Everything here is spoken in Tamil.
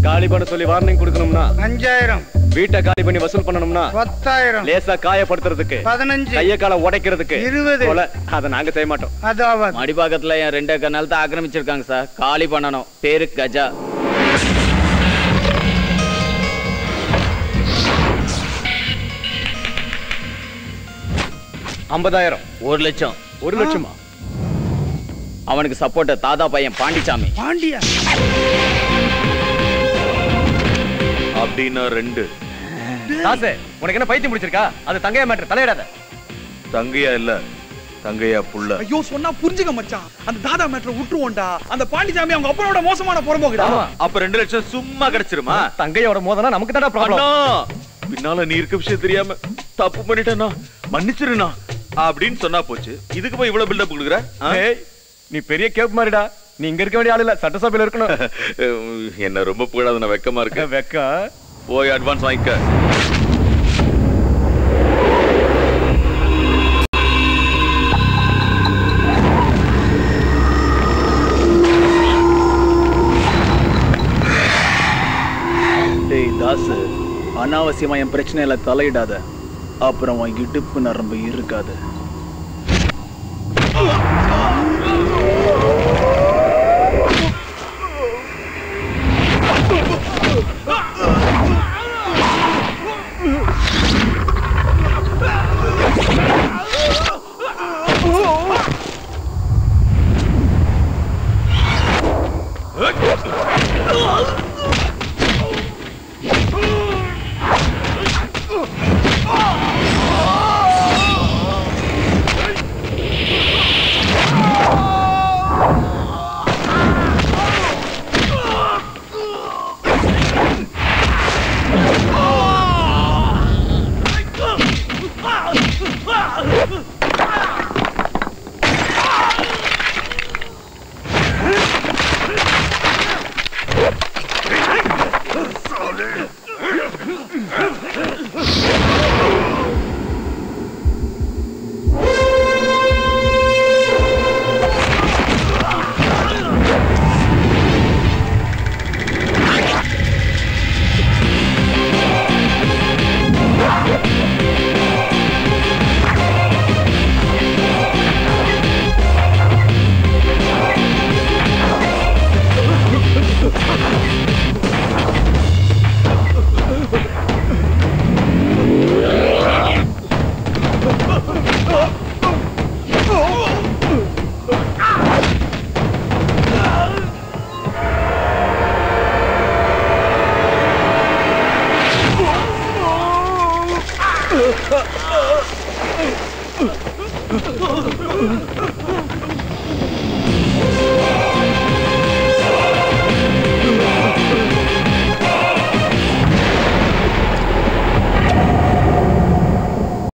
காலி பண்ண சொல்லி வார்னிங் கொடுக்கணும்னா அஞ்சாயிரம் வீட்டை காலி பண்ணி வசூல் பண்ணணும்னா பத்தாயிரம் லேசா காயப்படுத்துறதுக்கு பதினஞ்சு கைய கால உடைக்கிறதுக்கு இருபது. கொலை. அதை நாங்க செய்ய மாட்டோம் அதாவது மடிப்பாக்கத்துல என் ரெண்டு ஏக்கர் நிலத்தை ஆக்கிரமிச்சிருக்காங்க சார் காலி பண்ணணும் பேரு கஜா ஐம்பதாயிரம் ஒரு லட்சம் ஒரு லட்சமா அவனுக்கு சப்போர்ட் தாதா பையன் பாண்டிச்சாமி பாண்டியா அப்படின்னா ரெண்டு தாசு உனக்கு என்ன பைத்தியம் முடிச்சிருக்கா அது தங்கையா மேட்டர் தலையிடாத தங்கையா இல்ல தங்கையா புள்ள ஐயோ சொன்னா புரிஞ்சுக்க மச்சான் அந்த தாதா மேட்டர் விட்டுருவோம்டா அந்த பாண்டிசாமி அவங்க அப்பனோட மோசமான புறம்போக்குடா ஆமா அப்ப ரெண்டு லட்சம் சும்மா கிடைச்சிருமா தங்கையோட மோதனா நமக்கு தானே அண்ணா ப்ராப்ளம் பின்னால நீ இருக்க விஷயம் தெரியாம தப்பு பண்ணிட்டேன்னா மன்னிச்சிருண்ணா அப்படின்னு சொன்னா போச்சு இதுக்கு போய் இவ்வளவு பில்டப் கொடுக்குற ஆ? ஏய் நீ பெரிய கேப் மாதிரிடா நீ இங்க இருக்க வேண்டிய ஆள் இல்ல சட்டசபையில இருக்கணும் என்ன ரொம்ப புகழாத நான் வெக்கமா இருக்கு வெக்கா போய் அட்வான்ஸ் வாங்கிக்க டேய் தாசு அனாவசியமா என் பிரச்சனையில தலையிடாத அப்புறம் உன் இடுப்பு நரம்பு இருக்காது